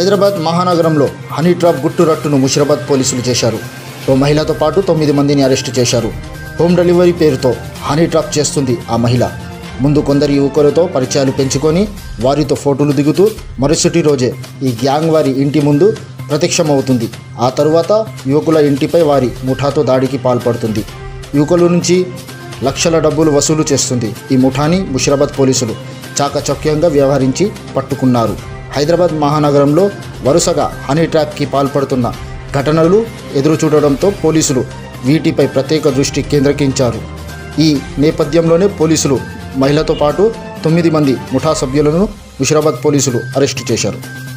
హైదరాబాద్ మహానగరంలో honey trap గుట్టు రట్టును ముషిరాబాద్ పోలీసులు చేశారు ఓ మహిళతో పాటు తొమ్మిది మందిని అరెస్టు చేశారు హోమ్ డెలివరీ పేరుతో హనీ ట్రాప్ చేస్తుంది ఆ మహిళ ముందు కొందరు యువకులతో పరిచయాలు పెంచుకొని వారితో ఫోటోలు దిగుతూ మరుసటి రోజే ఈ గ్యాంగ్ వారి ఇంటి ముందు ప్రత్యక్షమవుతుంది ఆ తరువాత యువకుల ఇంటిపై వారి ముఠాతో దాడికి పాల్పడుతుంది యువకుల నుంచి లక్షల డబ్బులు వసూలు చేస్తుంది ఈ ముఠాని ముషిరాబాద్ పోలీసులు చాకచక్యంగా వ్యవహరించి పట్టుకున్నారు హైదరాబాద్ మహానగరంలో వరుసగా హనీ ట్రాప్కి పాల్పడుతున్న ఘటనలు ఎదురు చూడడంతో పోలీసులు వీటిపై ప్రత్యేక దృష్టి కేంద్రీకరించారు ఈ నేపథ్యంలోనే పోలీసులు మహిళతో పాటు తొమ్మిది మంది ముఠా సభ్యులను ముషిరాబాద్ పోలీసులు అరెస్టు చేశారు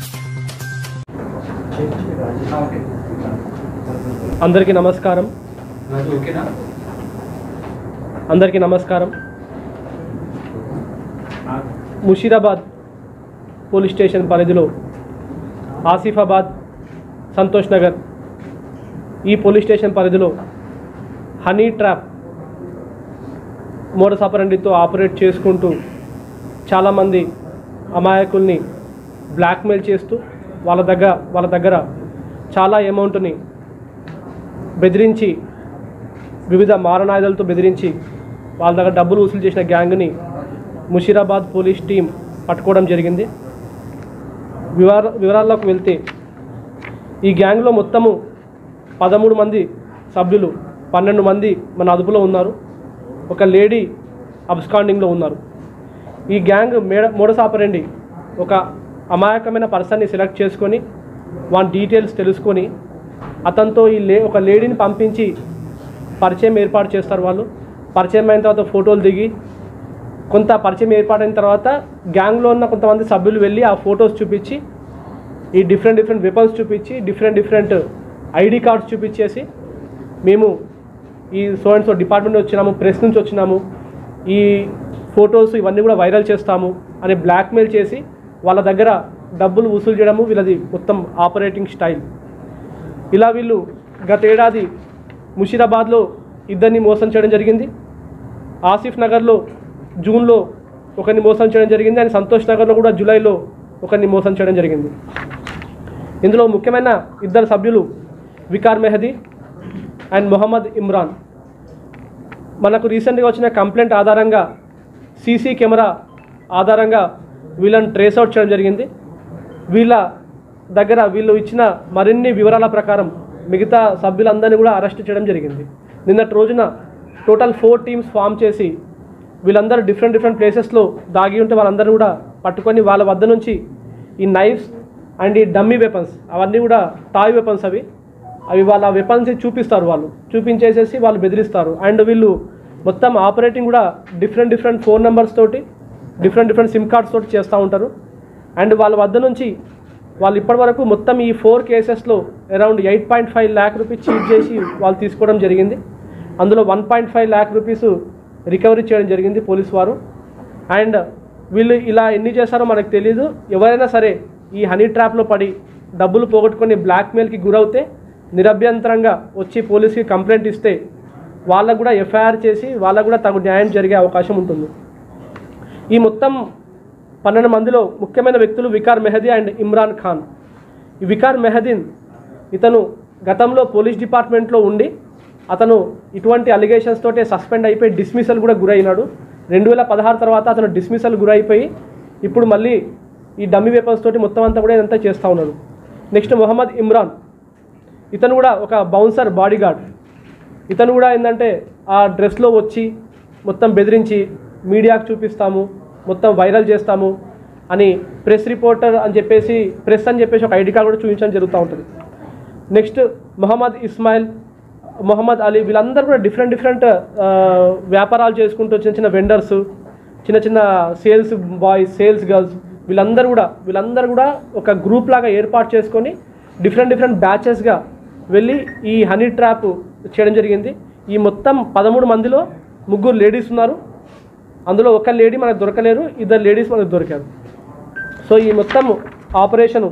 అందరికీ నమస్కారం అందరికీ నమస్కారం ముషీరాబాద్ పోలీస్ స్టేషన్ పరిధిలో ఆసిఫాబాద్ సంతోష్ నగర్ ఈ పోలీస్ స్టేషన్ పరిధిలో హనీ ట్రాప్ మోడస్ ఆపరండితో ఆపరేట్ చేసుకుంటూ చాలామంది అమాయకుల్ని బ్లాక్మెయిల్ చేస్తూ వాళ్ళ దగ్గర వాళ్ళ దగ్గర చాలా అమౌంట్ని బెదిరించి వివిధ మారణాయుధాలతో బెదిరించి వాళ్ళ దగ్గర డబ్బులు వసూలు చేసిన గ్యాంగ్ని ముషీరాబాద్ పోలీస్ టీం పట్టుకోవడం జరిగింది వివర వివరాల్లోకి వెళ్తే ఈ గ్యాంగ్లో మొత్తము పదమూడు మంది సభ్యులు పన్నెండు మంది మన అదుపులో ఉన్నారు ఒక లేడీ అబ్స్కాండింగ్లో ఉన్నారు ఈ గ్యాంగ్ మేడ మోడస్ ఆపరండి ఒక అమాయకమైన పర్సన్ని సెలెక్ట్ చేసుకొని వాని డీటెయిల్స్ తెలుసుకొని అతనితో ఈ లే ఒక లేడీని పంపించి పరిచయం ఏర్పాటు చేస్తారు వాళ్ళు పరిచయం అయిన తర్వాత ఫోటోలు దిగి కొంత పరిచయం ఏర్పాటైన తర్వాత గ్యాంగ్లో ఉన్న కొంతమంది సభ్యులు వెళ్ళి ఆ ఫొటోస్ చూపించి ఈ డిఫరెంట్ డిఫరెంట్ వెపన్స్ చూపించి డిఫరెంట్ డిఫరెంట్ ఐడి కార్డ్స్ చూపించేసి మేము ఈ సో అండ్ సో డిపార్ట్మెంట్ వచ్చినాము ప్రెస్ నుంచి వచ్చినాము ఈ ఫొటోస్ ఇవన్నీ కూడా వైరల్ చేస్తాము అని బ్లాక్మెయిల్ చేసి వాళ్ళ దగ్గర డబ్బులు వసూలు చేయడము వీళ్ళది మొత్తం ఆపరేటింగ్ స్టైల్ ఇలా వీళ్ళు గత ఏడాది ముషీరాబాద్లో ఇద్దరిని మోసం చేయడం జరిగింది ఆసిఫ్ నగర్లో జూన్లో ఒకరిని మోసం చేయడం జరిగింది అండ్ సంతోష్ నగర్లో కూడా జూలైలో ఒకరిని మోసం చేయడం జరిగింది ఇందులో ముఖ్యమైన ఇద్దరు సభ్యులు వికార్ మెహదీ అండ్ మొహమ్మద్ ఇమ్రాన్ మనకు రీసెంట్గా వచ్చిన కంప్లైంట్ ఆధారంగా సీసీ కెమెరా ఆధారంగా వీళ్ళని ట్రేస్ అవుట్ చేయడం జరిగింది వీళ్ళ దగ్గర వీళ్ళు ఇచ్చిన మరిన్ని వివరాల ప్రకారం మిగతా సభ్యులందరినీ కూడా అరెస్ట్ చేయడం జరిగింది నిన్నటి రోజున టోటల్ ఫోర్ టీమ్స్ ఫామ్ చేసి వీళ్ళందరూ డిఫరెంట్ డిఫరెంట్ ప్లేసెస్లో దాగి ఉంటే వాళ్ళందరూ కూడా పట్టుకొని వాళ్ళ వద్ద నుంచి ఈ నైఫ్స్ అండ్ ఈ డమ్మీ వెపన్స్ అవన్నీ కూడా టాయ్ వెపన్స్ అవి అవి వాళ్ళ వెపన్స్ చూపిస్తారు వాళ్ళు చూపించేసేసి వాళ్ళు బెదిరిస్తారు అండ్ వీళ్ళు మొత్తం ఆపరేటింగ్ కూడా డిఫరెంట్ డిఫరెంట్ ఫోన్ నెంబర్స్ తోటి డిఫరెంట్ డిఫరెంట్ సిమ్ కార్డ్స్ తోటి చేస్తూ ఉంటారు అండ్ వాళ్ళ వద్ద నుంచి వాళ్ళు ఇప్పటివరకు మొత్తం ఈ ఫోర్ కేసెస్లో around eight point five lakh rupees cheat చేసి వాళ్ళు తీసుకోవడం జరిగింది అందులో one point five lakh rupees recovery చేయడం జరిగింది పోలీస్ వారు అండ్ వీళ్ళు ఇలా ఎన్ని చేశారో మనకు తెలియదు ఎవరైనా సరే ఈ హనీ ట్రాప్లో పడి డబ్బులు పోగొట్టుకొని బ్లాక్మెయిల్కి గురవుతే నిరభ్యంతరంగా వచ్చి పోలీస్కి కంప్లైంట్ ఇస్తే వాళ్ళకు కూడా ఎఫ్ఐఆర్ చేసి వాళ్ళకు కూడా తగు న్యాయం జరిగే అవకాశం ఉంటుంది ఈ మొత్తం పన్నెండు మందిలో ముఖ్యమైన వ్యక్తులు వికార్ మెహదీ అండ్ ఇమ్రాన్ ఖాన్ ఈ వికార్ మెహదీన్ ఇతను గతంలో పోలీస్ డిపార్ట్మెంట్లో ఉండి అతను ఇటువంటి అలిగేషన్స్ తోటే సస్పెండ్ అయిపోయి డిస్మిసల్ కూడా గురైనాడు రెండు వేల పదహారు తర్వాత అతను డిస్మిసల్ గురైపోయి ఇప్పుడు మళ్ళీ ఈ డమ్మీ వెపన్స్ తోటి మొత్తం అంతా కూడా ఇదంతా చేస్తూ ఉన్నాడు నెక్స్ట్ మొహమ్మద్ ఇమ్రాన్ ఇతను కూడా ఒక బౌన్సర్ బాడీ గార్డ్ ఇతను కూడా ఏంటంటే ఆ డ్రెస్లో వచ్చి మొత్తం బెదిరించి మీడియాకు చూపిస్తాము మొత్తం వైరల్ చేస్తాము అని ప్రెస్ రిపోర్టర్ అని చెప్పేసి ప్రెస్ అని చెప్పేసి ఒక ఐడి కార్డ్ కూడా చూపించడం జరుగుతూ ఉంటుంది నెక్స్ట్ మొహమ్మద్ ఇస్మాయిల్ మొహమ్మద్ అలీ వీళ్ళందరూ కూడా డిఫరెంట్ డిఫరెంట్ వ్యాపారాలు చేసుకుంటూ చిన్న చిన్న వెండర్స్ చిన్న చిన్న సేల్స్ బాయ్స్ సేల్స్ గర్ల్స్ వీళ్ళందరూ కూడా వీళ్ళందరూ కూడా ఒక గ్రూప్ లాగా ఏర్పాటు చేసుకొని డిఫరెంట్ డిఫరెంట్ బ్యాచెస్గా వెళ్ళి ఈ హనీ ట్రాప్ చేయడం జరిగింది ఈ మొత్తం పదమూడు మందిలో ముగ్గురు లేడీస్ ఉన్నారు అందులో ఒక లేడీ మనకు దొరకలేరు ఇద్దరు లేడీస్ మనకు దొరికారు సో ఈ మొత్తం ఆపరేషను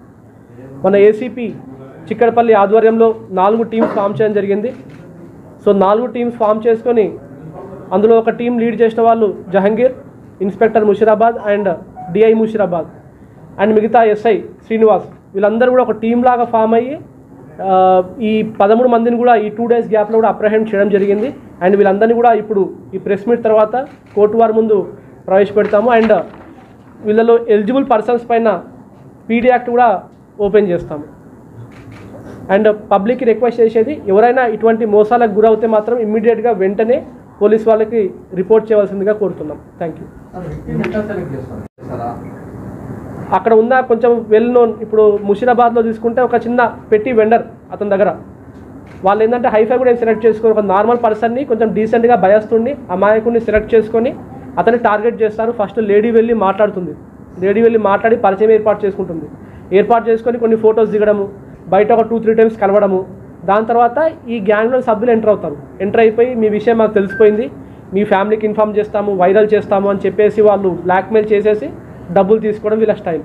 మన ఏసీపీ చిక్కడపల్లి ఆధ్వర్యంలో నాలుగు టీమ్స్ ఫామ్ చేయడం జరిగింది సో నాలుగు టీమ్స్ ఫామ్ చేసుకొని అందులో ఒక టీం లీడ్ చేసిన వాళ్ళు Jahangir inspector Musheerabad and DI Musheerabad and మిగతా ఎస్ఐ శ్రీనివాస్ వీళ్ళందరూ కూడా ఒక టీం లాగా ఫామ్ అయ్యి ఆ, ఈ పదమూడు మందిని కూడా ఈ టూ డేస్ గ్యాప్లో కూడా అప్రహెండ్ చేయడం జరిగింది అండ్ వీళ్ళందరినీ కూడా ఇప్పుడు ఈ ప్రెస్ మీట్ తర్వాత కోర్టు వారి ముందు ప్రవేశపెడతాము అండ్ వీళ్ళలో ఎలిజిబుల్ పర్సన్స్ పైన పీడీ యాక్ట్ కూడా ఓపెన్ చేస్తాము అండ్ పబ్లిక్కి రిక్వెస్ట్ చేసేది ఎవరైనా ఇటువంటి మోసాలకు గురవుతే మాత్రం ఇమ్మీడియట్గా వెంటనే పోలీస్ వాళ్ళకి రిపోర్ట్ చేయవలసిందిగా కోరుతున్నాం థ్యాంక్ యూ అక్కడ ఉన్న కొంచెం వెల్ నోన్ ఇప్పుడు ముషిరాబాద్లో తీసుకుంటే ఒక చిన్న పెట్టి వెండర్ అతని దగ్గర వాళ్ళు ఏంటంటే హైఫై కూడా ఏం సెలెక్ట్ చేసుకొని ఒక నార్మల్ పర్సన్ని కొంచెం డీసెంట్గా భయస్తుండి అమాయకుడిని సెలెక్ట్ చేసుకొని అతన్ని టార్గెట్ చేస్తారు ఫస్ట్ లేడీ వెళ్ళి మాట్లాడుతుంది లేడీ వెళ్ళి మాట్లాడి పరిచయం ఏర్పాటు చేసుకుంటుంది ఏర్పాటు చేసుకొని కొన్ని ఫొటోస్ దిగడము బయట ఒక టూ త్రీ టైమ్స్ కలవడము దాని తర్వాత ఈ గ్యాంగ్లో సభ్యులు ఎంటర్ అవుతారు ఎంటర్ అయిపోయి మీ విషయం మాకు తెలిసిపోయింది మీ ఫ్యామిలీకి ఇన్ఫామ్ చేస్తాము వైరల్ చేస్తాము అని చెప్పేసి వాళ్ళు బ్లాక్మెయిల్ చేసేసి డబ్బులు తీసుకోవడం వీళ్ళ స్టైల్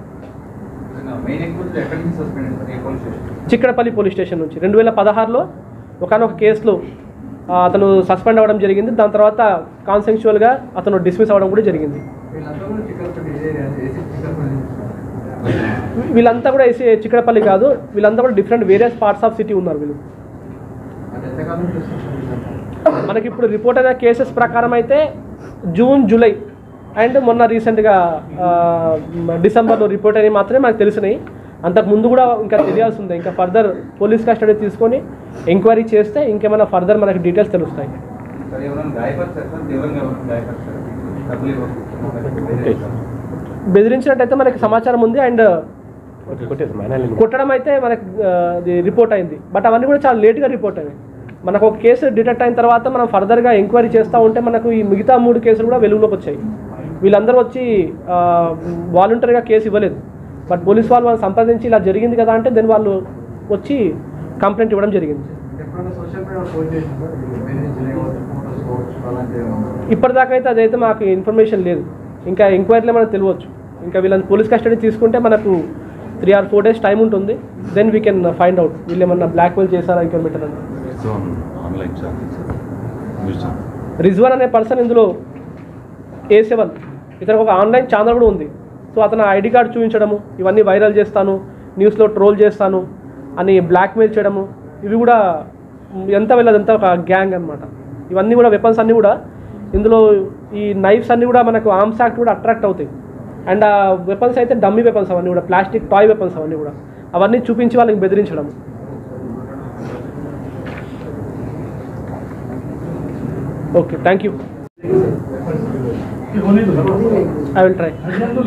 మెయిన్ ఎక్కువ ఎక్కడి నుంచి సస్పెండ్ అయింది ఏ police station Chikkadpally police station నుంచి రెండు వేల పదహారులో ఒకనొక కేసులో ఆ, అతను సస్పెండ్ అవ్వడం జరిగింది దాని తర్వాత కాన్సెన్షువల్గా అతను డిస్మిస్ అవ్వడం కూడా జరిగింది వీళ్ళంతా కూడా చిక్కలపల్లి ఏసీ చిక్కలపల్లి వీళ్ళంతా కూడా వేసి చిక్కడపల్లి కాదు వీళ్ళంతా కూడా different various parts of city ఉన్నారు వీళ్ళు అది ఎంతకాలం చేస్తున్నారు మనకి ఇప్పుడు రిపోర్ట్ అయిన కేసెస్ ప్రకారం అయితే జూన్ జూలై అండ్ మొన్న రీసెంట్గా ఆ, డిసెంబర్లో రిపోర్ట్ అయినవి మాత్రమే మనకు తెలిసినాయి అంతకు ముందు కూడా ఇంకా తెలియాల్సి ఉంది ఇంకా ఫర్దర్ పోలీస్ కస్టడీ తీసుకొని ఎంక్వైరీ చేస్తే ఇంకేమైనా ఫర్దర్ మనకి డీటెయిల్స్ తెలుస్తాయి సార్ ఎవరైనా గాయపరిచారు సార్ తీవ్రంగా ఎవరైనా గాయపరిచారు డబ్బులు ఇవ్వకపోతే బెదిరించినట్టయితే మనకి సమాచారం ఉంది అండ్ కొట్టడం అయితే మనకి ఆ, అది రిపోర్ట్ అయింది బట్ అవన్నీ కూడా చాలా లేట్గా రిపోర్ట్ అయ్యాయి మనకు ఒక కేసు డిటెక్ట్ అయిన తర్వాత మనం ఫర్దర్గా ఎంక్వైరీ చేస్తూ ఉంటే మనకు ఈ మిగతా మూడు కేసులు కూడా వెలుగులోకి వచ్చాయి వీళ్ళందరూ వచ్చి వాలంటరీగా కేసు ఇవ్వలేదు బట్ పోలీస్ వాళ్ళు వాళ్ళు సంప్రదించి ఇలా జరిగింది కదా అంటే దెన్ వాళ్ళు వచ్చి కంప్లైంట్ ఇవ్వడం జరిగింది ఎప్పుడైనా సోషల్ మీడియా పోస్ట్ చేసినప్పుడు ఫోటోస్ కావచ్చు అలాంటివి ఏమన్నా? ఇప్పటిదాకా అయితే అదైతే మాకు ఇన్ఫర్మేషన్ లేదు ఇంకా ఎంక్వైరీలో మనకు తెలియవచ్చు ఇంకా వీళ్ళని పోలీస్ కస్టడీ తీసుకుంటే మనకు three or four days time ఉంటుంది then we can find out వీళ్ళు ఏమన్నా బ్లాక్మెయిల్ చేశారా ఇంకేం పెట్టారని It's on online chatting, sir. Wisdom. Rizwan అనే పర్సన్ ఇందులో ఏ సెవెన్ ఇతనికి ఒక ఆన్లైన్ ఛానల్ కూడా ఉంది సో అతను ఐడి కార్డ్ చూపించడము ఇవన్నీ వైరల్ చేస్తాను న్యూస్లో ట్రోల్ చేస్తాను అని బ్లాక్మెయిల్ చేయడము ఇవి కూడా ఎంత వెళ్ళదు ఎంత ఒక గ్యాంగ్ అనమాట ఇవన్నీ కూడా వెపన్స్ అన్నీ కూడా ఇందులో ఈ నైఫ్స్ అన్నీ కూడా మనకు ఆర్మ్స్ యాక్ట్ కూడా అట్రాక్ట్ అవుతాయి అండ్ ఆ వెపన్స్ అయితే డమ్మీ వెపన్స్ అవన్నీ కూడా ప్లాస్టిక్ టాయ్ వెపన్స్ అవన్నీ కూడా అవన్నీ చూపించి వాళ్ళకి బెదిరించడం okay thank you I will try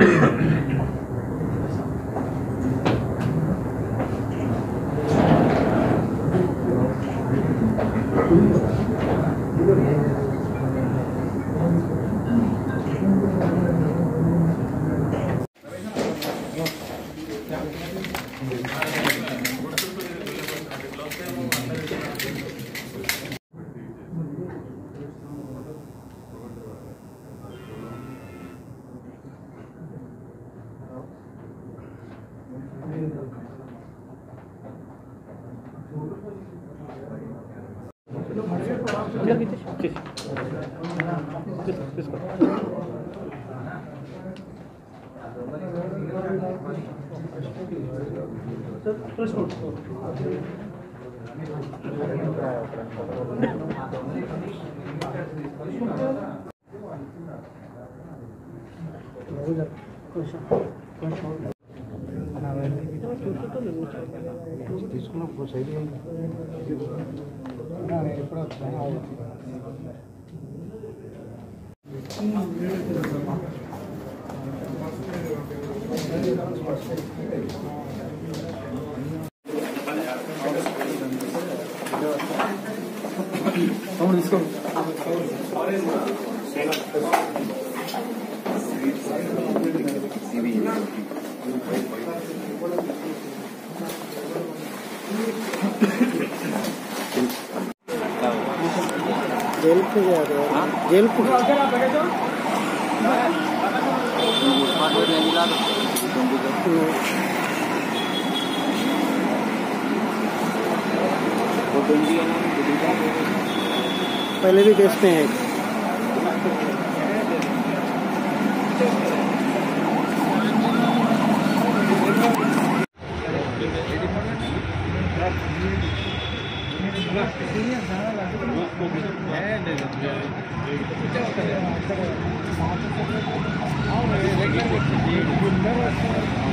पहले भी केस में है అవును రెగ్యులర్